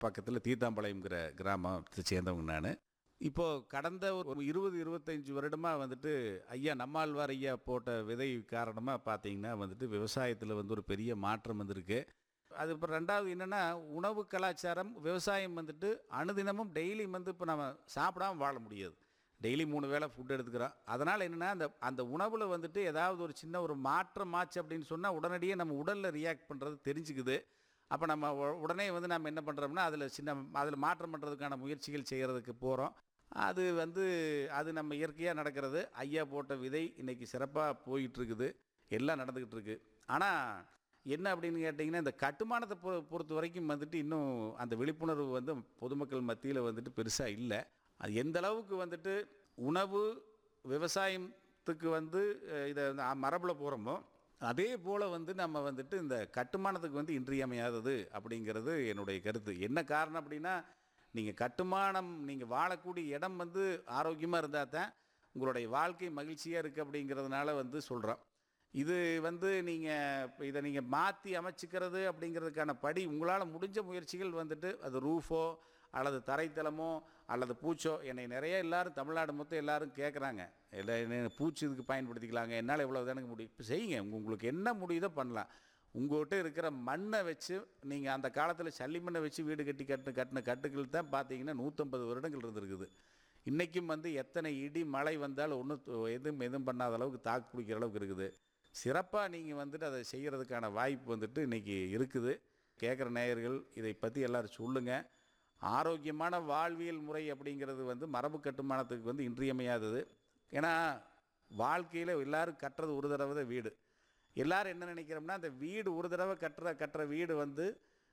பக்கத்தில் தீத்தாம்பாளையம்ங்கிற கிராமத்தை சேர்ந்தவங்க நான் இப்போது கடந்த ஒரு இருபது இருபத்தஞ்சி வருடமாக வந்துட்டு ஐயா நம்மாழ்வார் ஐயா போட்ட விதை காரணமாக பார்த்தீங்கன்னா வந்துட்டு விவசாயத்தில் வந்து ஒரு பெரிய மாற்றம் வந்திருக்கு அது இப்போ ரெண்டாவது என்னென்னா உணவு கலாச்சாரம் விவசாயம் வந்துட்டு அனுதினமும் டெய்லி வந்து இப்போ நம்ம சாப்பிடாம வாழ முடியாது டெய்லி மூணு வேளை ஃபுட் எடுத்துக்கிறோம் அதனால் என்னென்னா அந்த அந்த உணவில் வந்துட்டு ஏதாவது ஒரு சின்ன ஒரு மாற்றம் ஆச்சு அப்படின்னு சொன்னால் உடனடியே நம்ம உடலில் ரியாக்ட் பண்ணுறது தெரிஞ்சுக்குது அப்போ நம்ம உ- உடனே வந்து நம்ம என்ன பண்ணுறோம்னா அதில் சின்ன அதில் மாற்றம் பண்ணுறதுக்கான முயற்சிகள் செய்கிறதுக்கு போகிறோம் அது வந்து அது நம்ம இயற்கையாக நடக்கிறது ஐயா போட்ட விதை இன்னைக்கு சிறப்பாக போயிட்டுருக்குது எல்லாம் நடந்துக்கிட்டு இருக்கு ஆனால் என்ன அப்படின்னு கேட்டிங்கன்னா இந்த கட்டுமானத்தை பொ பொறுத்த வரைக்கும் வந்துட்டு இன்னும் அந்த விழிப்புணர்வு வந்து பொதுமக்கள் மத்தியில் வந்துட்டு பெருசாக இல்லை அது எந்த அளவுக்கு வந்துட்டு உணவு விவசாயத்துக்கு வந்து அஹ், இதை மரபில் போகிறோமோ அதே போல் வந்து நம்ம வந்துட்டு இந்த கட்டுமானத்துக்கு வந்து இன்றியமையாதது அப்படிங்கிறது என்னுடைய கருத்து என்ன காரணம் அப்படின்னா நீங்கள் கட்டுமானம் நீங்கள் வாழக்கூடிய இடம் வந்து ஆரோக்கியமாக இருந்தால் தான் உங்களுடைய வாழ்க்கை மகிழ்ச்சியாக இருக்குது அப்படிங்கிறதுனால வந்து சொல்கிறோம் இது வந்து நீங்கள் இப்போ இதை நீங்கள் மாற்றி அமைச்சிக்கிறது அப்படிங்கிறதுக்கான படி உங்களால் முடிஞ்ச முயற்சிகள் வந்துட்டு அது ரூஃபோ அல்லது தரைத்தளமோ அல்லது பூச்சோ என்னை நிறைய எல்லாரும் தமிழ்நாடு மொத்தம் எல்லாரும் கேட்குறாங்க இல்லை என்ன பூச்சி இதுக்கு பயன்படுத்திக்கலாங்க என்னால் இவ்வளோ தானங்க முடியும் இப்போ செய்யுங்க உங்க- உங்களுக்கு என்ன முடியுதோ பண்ணலாம் உங்கள்கிட்ட இருக்கிற மண்ணை வச்சு நீங்கள் அந்த காலத்தில் சல்லி மண்ணை வச்சு வீடு கட்டி கட்டு கட்டின கட்டுகள் தான் பார்த்தீங்கன்னா நூற்றம்பது வருடங்கள் இருந்திருக்குது இன்றைக்கும் வந்து எத்தனை இடி மழை வந்தாலும் ஒன்றும் எதுவும் எதுவும் பண்ணாத அளவுக்கு தாக்கு பிடிக்கிற அளவுக்கு இருக்குது சிறப்பாக நீங்கள் வந்துட்டு அதை செய்கிறதுக்கான வாய்ப்பு வந்துட்டு இன்றைக்கி இருக்குது கேட்குற நேயர்கள் இதை பற்றி எல்லாரும் சொல்லுங்கள் ஆரோக்கியமான வாழ்வியல் முறை அப்படிங்கிறது வந்து மரபு கட்டுமானத்துக்கு வந்து இன்றியமையாதது ஏன்னா வாழ்க்கையில் எல்லாரும் கட்டுறது ஒரு தடவை தான் வீடு எல்லாரும் என்ன நினைக்கிறோம்னா அந்த வீடு ஒரு தடவை கட்டுற கட்டுற வீடு வந்து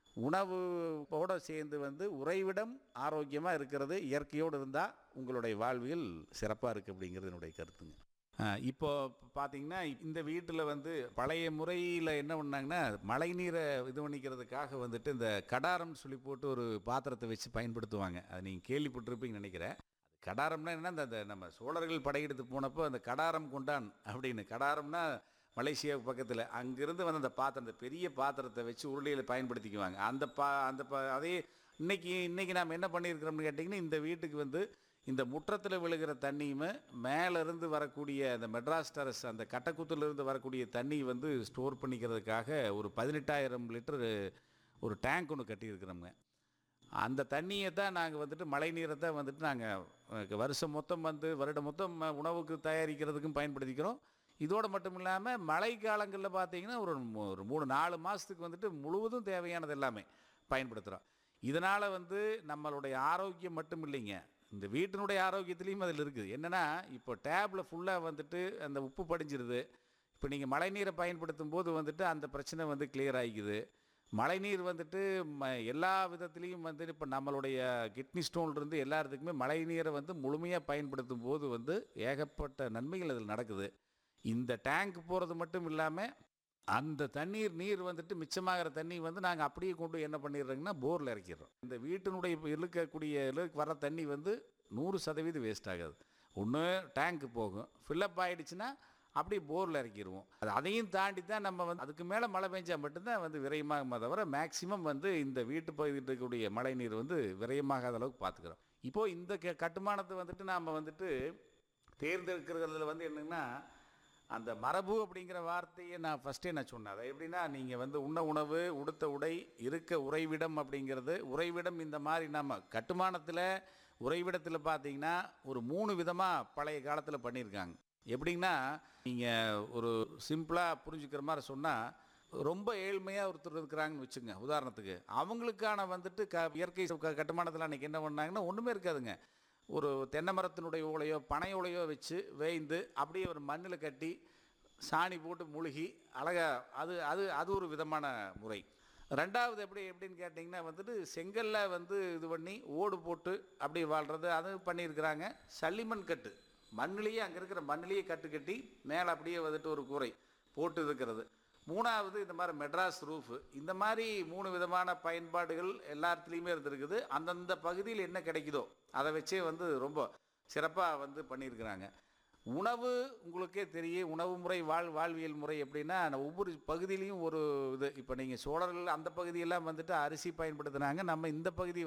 உணவோடு சேர்ந்து வந்து உறைவிடம் ஆரோக்கியமாக இருக்கிறது இயற்கையோடு இருந்தால் உங்களுடைய வாழ்வியல் சிறப்பாக இருக்குது அப்படிங்கிறது என்னுடைய கருத்துங்க ஆ, இப்போ பார்த்தீங்கன்னா இந்த வீட்டில் வந்து பழைய முறையில் என்ன பண்ணாங்கன்னா மழை நீரை இது பண்ணிக்கிறதுக்காக வந்துட்டு இந்த கடாரம்னு சொல்லி போட்டு ஒரு பாத்திரத்தை வச்சு பயன்படுத்துவாங்க அது நீங்கள் கேள்விப்பட்டிருப்பீங்கன்னு நினைக்கிறேன் அது கடாரம்னா என்ன அந்த அந்த நம்ம சோழர்கள் படையெடுத்து போனப்போ அந்த கடாரம் கொண்டான் அப்படின்னு கடாரம்னா மலேசியா பக்கத்தில் அங்கிருந்து வந்து அந்த பாத்திரம் அந்த பெரிய பாத்திரத்தை வச்சு உருளையில் பயன்படுத்திக்குவாங்க அந்த பா அந்த பா அதே இன்னைக்கு இன்னைக்கு நாம் என்ன பண்ணியிருக்கிறோம்னு கேட்டிங்கன்னா இந்த வீட்டுக்கு வந்து இந்த முற்றத்தில் விழுகிற தண்ணியுமே மேலேருந்து வரக்கூடிய அந்த மெட்ராஸ் டெரஸ் அந்த கட்டக்குத்துலேருந்து வரக்கூடிய தண்ணி வந்து ஸ்டோர் பண்ணிக்கிறதுக்காக ஒரு பதினெட்டாயிரம் லிட்டர் ஒரு டேங்க் ஒன்று கட்டியிருக்கிறோங்க அந்த தண்ணியை தான் நாங்கள் வந்துட்டு மழை நீரை தான் வந்துட்டு நாங்கள் வருஷம் மொத்தம் வந்து வருடம் மொத்தம் ம- உணவுக்கு தயாரிக்கிறதுக்கும் பயன்படுத்திக்கிறோம் இதோடு மட்டும் இல்லாமல் மழை காலங்களில் பார்த்தீங்கன்னா ஒரு மூ- ஒரு மூணு நாலு மாதத்துக்கு வந்துட்டு முழுவதும் தேவையானது எல்லாமே பயன்படுத்துகிறோம் இதனால் வந்து நம்மளுடைய ஆரோக்கியம் மட்டும் இல்லைங்க இந்த வீட்டினுடைய ஆரோக்கியத்துலேயும் அதில் இருக்குது என்னென்னா இப்போ டேப்பில் ஃபுல்லாக வந்துட்டு அந்த உப்பு படிஞ்சிருது இப்போ நீங்கள் மழைநீரை பயன்படுத்தும் போது வந்துட்டு அந்த பிரச்சனை வந்து கிளியர் ஆகிக்குது மழைநீர் வந்துட்டு ம எல்லா விதத்துலேயும் வந்து இப்போ நம்மளுடைய கிட்னி ஸ்டோன்லேருந்து எல்லாத்துக்குமே மழைநீரை வந்து முழுமையாக பயன்படுத்தும் போது வந்து ஏகப்பட்ட நன்மைகள் அதில் நடக்குது இந்த டேங்க் போகிறது மட்டும் இல்லாமல் அந்த தண்ணீர் நீர் வந்துட்டு மிச்சமாகிற தண்ணி வந்து நாங்கள் அப்படியே கொண்டு என்ன பண்ணிடுறோங்கன்னா போரில் இறக்கிடுறோம் இந்த வீட்டினுடைய இப்போ இழுக்கக்கூடிய இழுக்கு வர தண்ணி வந்து நூறு சதவீதம் வேஸ்ட் ஆகாது ஒன்று டேங்க்கு போகும் ஃபில்லப் ஆயிடுச்சுன்னா அப்படியே போரில் இறக்கிடுவோம் அது அதையும் தாண்டி தான் நம்ம வந்து அதுக்கு மேலே மழை பெஞ்சால் மட்டும்தான் வந்து விரயமாகுமே தவிர மேக்சிமம் வந்து இந்த வீட்டு பகுதியில் இருக்கக்கூடிய மழை நீர் வந்து விரயமாகாத அளவுக்கு பார்த்துக்கிறோம் இப்போது இந்த க கட்டுமானத்தை வந்துட்டு நாம் வந்துட்டு தேர்ந்தெடுக்கிறதுல வந்து என்னன்னா அந்த மரபு அப்படிங்கிற வார்த்தையை நான் ஃபஸ்ட்டே நான் சொன்னேன் அதை எப்படின்னா நீங்கள் வந்து உண்ண உணவு உடுத்த உடை இருக்க உறைவிடம் அப்படிங்கிறது உறைவிடம் இந்த மாதிரி நம்ம கட்டுமானத்தில் உறைவிடத்தில் பார்த்தீங்கன்னா ஒரு மூணு விதமாக பழைய காலத்தில் பண்ணியிருக்காங்க எப்படின்னா நீங்கள் ஒரு சிம்பிளாக புரிஞ்சுக்கிற மாதிரி சொன்னால் ரொம்ப ஏழ்மையாக ஒருத்தர் இருக்கிறாங்கன்னு வச்சுங்க உதாரணத்துக்கு அவங்களுக்கான வந்துட்டு க இயற்கை க- கட்டுமானத்தில் அன்றைக்கி என்ன பண்ணாங்கன்னா ஒன்றுமே இருக்காதுங்க ஒரு தென்னை மரத்தினுடைய ஓலையோ பனை ஓலையோ வச்சு வேய்ந்து அப்படியே ஒரு மண்ணில் கட்டி சாணி போட்டு முழுகி அழகா அது அது அது ஒரு விதமான முறை ரெண்டாவது எப்படி எப்படின்னு கேட்டிங்கன்னா வந்துட்டு செங்கல்ல வந்து இது பண்ணி ஓடு போட்டு அப்படி வாழ்கிறது அது பண்ணியிருக்கிறாங்க சல்லிமண் கட்டு மண்ணிலேயே அங்கே இருக்கிற மண்ணிலேயே கட்டு கட்டி மேலே அப்படியே வந்துட்டு ஒரு கூரை போட்டு இருக்கிறது மூணாவது இந்த மாதிரி மெட்ராஸ் ரூஃபு இந்த மாதிரி மூணு விதமான பயன்பாடுகள் எல்லாத்துலேயுமே இருந்திருக்குது அந்தந்த பகுதியில் என்ன கிடைக்குதோ அதை வச்சே வந்து ரொம்ப சிறப்பாக வந்து பண்ணியிருக்கிறாங்க உணவு உங்களுக்கே தெரியும் உணவு முறை வாழ் வாழ்வியல் முறை எப்படின்னா ஒவ்வொரு பகுதியிலையும் ஒரு இது இப்போ நீங்கள் சோழர்கள் அந்த பகுதியெல்லாம் வந்துட்டு அரிசி பயன்படுத்துனாங்க நம்ம இந்த பகுதி